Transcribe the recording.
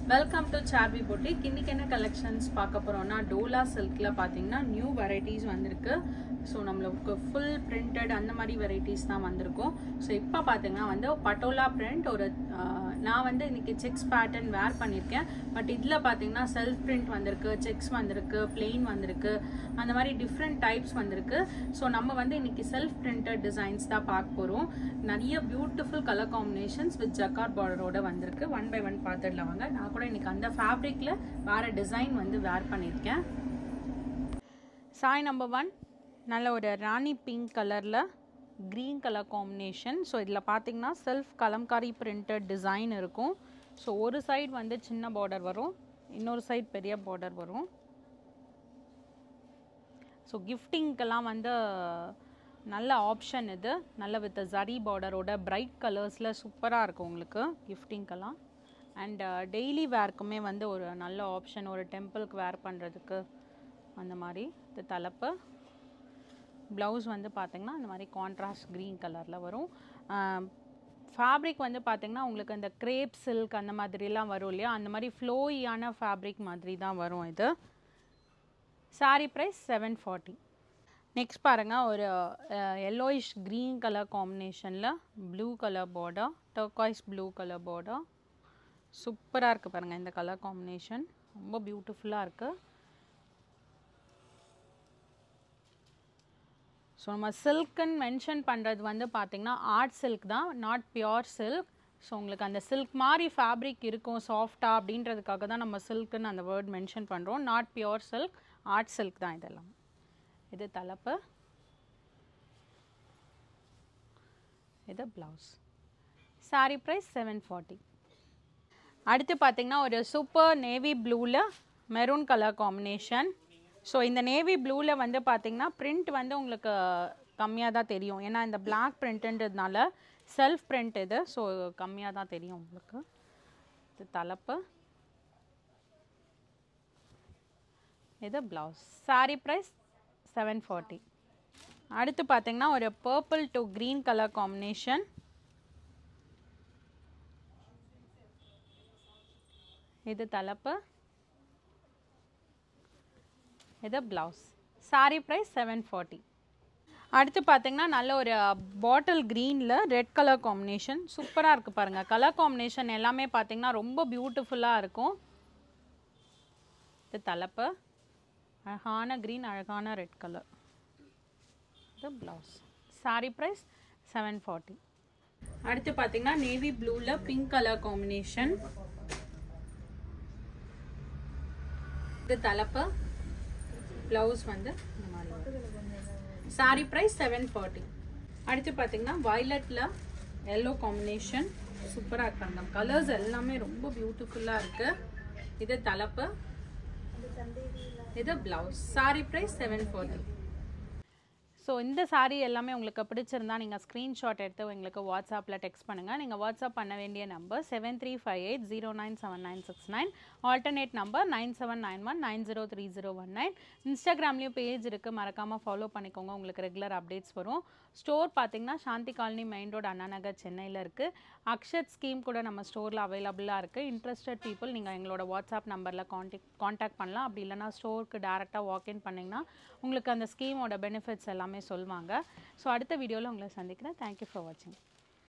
welcome to சார்பி boutique இன்னைக்கு என்ன collections பார்க்க போறோம்னா டோலா சில்க்ல பாத்தீங்கன்னா நியூ வெரைட்டிஸ் வந்திருக்கு ஸோ நம்மளுக்கு ஃபுல் பிரிண்டட் அந்த மாதிரி வெரைட்டிஸ் தான் வந்திருக்கும் ஸோ இப்போ பார்த்தீங்கன்னா வந்து பட்டோலா பிரிண்ட் ஒரு ஆஹ், நான் வந்து இன்னைக்கு செக்ஸ் பேட்டர்ன் வேர் பண்ணியிருக்கேன் பட் இதில் பார்த்தீங்கன்னா செல்ஃப் பிரிண்ட் வந்திருக்கு செக்ஸ் வந்திருக்கு பிளெயின் வந்திருக்கு அந்த மாதிரி டிஃப்ரெண்ட் டைப்ஸ் வந்திருக்கு ஸோ நம்ம வந்து இன்னைக்கு செல்ஃப் பிரிண்டட் டிசைன்ஸ் தான் பார்க்க போகிறோம் நிறைய beautiful colour combinations with jacquard பார்டரோட வந்திருக்கு ஒன் பை ஒன் பார்த்துடலாம் வாங்க நான் கூட இன்னைக்கு அந்த ஃபேப்ரிக்ல வேற டிசைன் வந்து வேர் பண்ணியிருக்கேன் சாய் நம்பர் ஒன் நல்ல ஒரு ராணி பிங்க் கலரில் க்ரீன் கலர் காம்பினேஷன் ஸோ இதில் பார்த்தீங்கன்னா செல்ஃப் கலம்காரி பிரிண்டட் டிசைன் இருக்கும் ஸோ ஒரு சைடு வந்து சின்ன பார்டர் வரும் இன்னொரு சைடு பெரிய பார்டர் வரும் ஸோ கிஃப்டிங்க்கெல்லாம் வந்து நல்ல ஆப்ஷன் இது நல்ல வித் ஜரி பார்டரோட பிரைட் கலர்ஸில் சூப்பராக இருக்கும் உங்களுக்கு கிஃப்டிங்க்கெல்லாம் அண்ட் டெய்லி வேர்க்குமே வந்து ஒரு நல்ல ஆப்ஷன் ஒரு டெம்பிளுக்கு வேர் பண்ணுறதுக்கு அந்த மாதிரி இது தலைப்பு ப்ளவுஸ் வந்து பார்த்திங்கன்னா இந்த மாதிரி கான்ட்ராஸ்ட் க்ரீன் கலரில் வரும் ஃபேப்ரிக் வந்து பார்த்திங்கன்னா உங்களுக்கு இந்த கிரேப் சில்க் அந்த மாதிரிலாம் வரும் இல்லையா அந்த மாதிரி ஃப்ளோயியான ஃபேப்ரிக் மாதிரி தான் வரும் இது sari price seven forty next பாருங்கள் ஒரு எல்லோயிஷ் க்ரீன் கலர் காம்பினேஷனில் blue colour border turquoise blue colour border சூப்பராக இருக்குது பாருங்கள் இந்த கலர் காம்பினேஷன் ரொம்ப பியூட்டிஃபுல்லாக இருக்குது ஸோ நம்ம சில்க்குன்னு மென்ஷன் பண்ணுறது வந்து பார்த்திங்கன்னா ஆர்ட் சில்க் தான் நாட் பியோர் சில்க் ஸோ உங்களுக்கு அந்த சில்க் மாதிரி ஃபேப்ரிக் இருக்கும் சாஃப்டாக அப்படின்றதுக்காக தான் நம்ம சில்க்குன்னு அந்த வேர்ட் மென்ஷன் பண்ணுறோம் not pure silk art silk தான் இதெல்லாம் இது தலைப்பு இது blouse sari price seven forty அடுத்து பார்த்தீங்கன்னா ஒரு சூப்பர் நேவி ப்ளூவில் மெரூன் கலர் காம்பினேஷன் ஸோ இந்த நேவி ப்ளூவில் வந்து பார்த்தீங்கன்னா பிரிண்ட் வந்து உங்களுக்கு கம்மியாக தான் தெரியும் ஏன்னா இந்த பிளாக் பிரிண்ட்டுன்றதுனால செல்ஃப் பிரிண்ட் இது ஸோ கம்மியாக தான் தெரியும் உங்களுக்கு இது தலைப்பு இது blouse sari price seven forty அடுத்து பார்த்தீங்கன்னா ஒரு purple to green colour combination இது தலைப்பு இது blouse sari price seven forty அடுத்து பார்த்தீங்கன்னா நல்ல ஒரு பாட்டில் க்ரீனில் ரெட் கலர் காம்பினேஷன் சூப்பராக இருக்குது பாருங்கள் கலர் காம்பினேஷன் எல்லாமே பார்த்தீங்கன்னா ரொம்ப பியூட்டிஃபுல்லாக இருக்கும் இது தலைப்பு அழகான க்ரீன் அழகான ரெட் கலர் இது blouse sari price seven forty அடுத்து பார்த்தீங்கன்னா நேவி ப்ளூவில் பிங்க் கலர் காம்பினேஷன் இது தலைப்பு ப்ளவுஸ் வந்து இந்த மாதிரி வரும் சாரீ ப்ரைஸ் செவன் ஃபார்ட்டி அடுத்து பார்த்தீங்கன்னா வயலட்டில் எல்லோ காம்பினேஷன் சூப்பராக இருக்காங்க கலர்ஸ் எல்லாமே ரொம்ப பியூட்டிஃபுல்லாக இருக்குது இது தலைப்பு இது blouse sari price seven forty so இந்த சாரீ எல்லாமே உங்களுக்கு பிடிச்சிருந்தா நீங்கள் ஸ்க்ரீன்ஷாட் எடுத்து எங்களுக்கு வாட்ஸ்அப்பில் டெக்ஸ்ட் பண்ணுங்கள் நீங்கள் வாட்ஸ்அப் பண்ண வேண்டிய number seven three five eight zero nine seven nine six nine alternate number nine seven nine one nine zero three zero one nine இன்ஸ்டாகிராம்லேயும் பேஜ் இருக்குது மறக்காமல் ஃபாலோ பண்ணிக்கோங்க உங்களுக்கு ரெகுலர் அப்டேட்ஸ் வரும் ஸ்டோர் பார்த்தீங்கன்னா Shanthi colony main road Anna Nagar சென்னையில் இருக்குது Akshat scheme கூட நம்ம ஸ்டோரில் அவைலபிளாக இருக்குது இன்ட்ரெஸ்டட் பீப்புள் நீங்கள் எங்களோட வாட்ஸ்அப் நம்பரில் காண்டாக்ட் காண்டாக்ட் பண்ணலாம் அப்படி இல்லைனா ஸ்டோருக்கு டேரெக்டாக வாக்இன் பண்ணிங்கன்னா உங்களுக்கு அந்த ஸ்கீமோட பெனிஃபிட்ஸ் எல்லாமே சொல்லுவாங்க ஸோ அடுத்த வீடியோவில் உங்களை சந்திக்கிறேன் தேங்க்யூ ஃபார் வாட்சிங்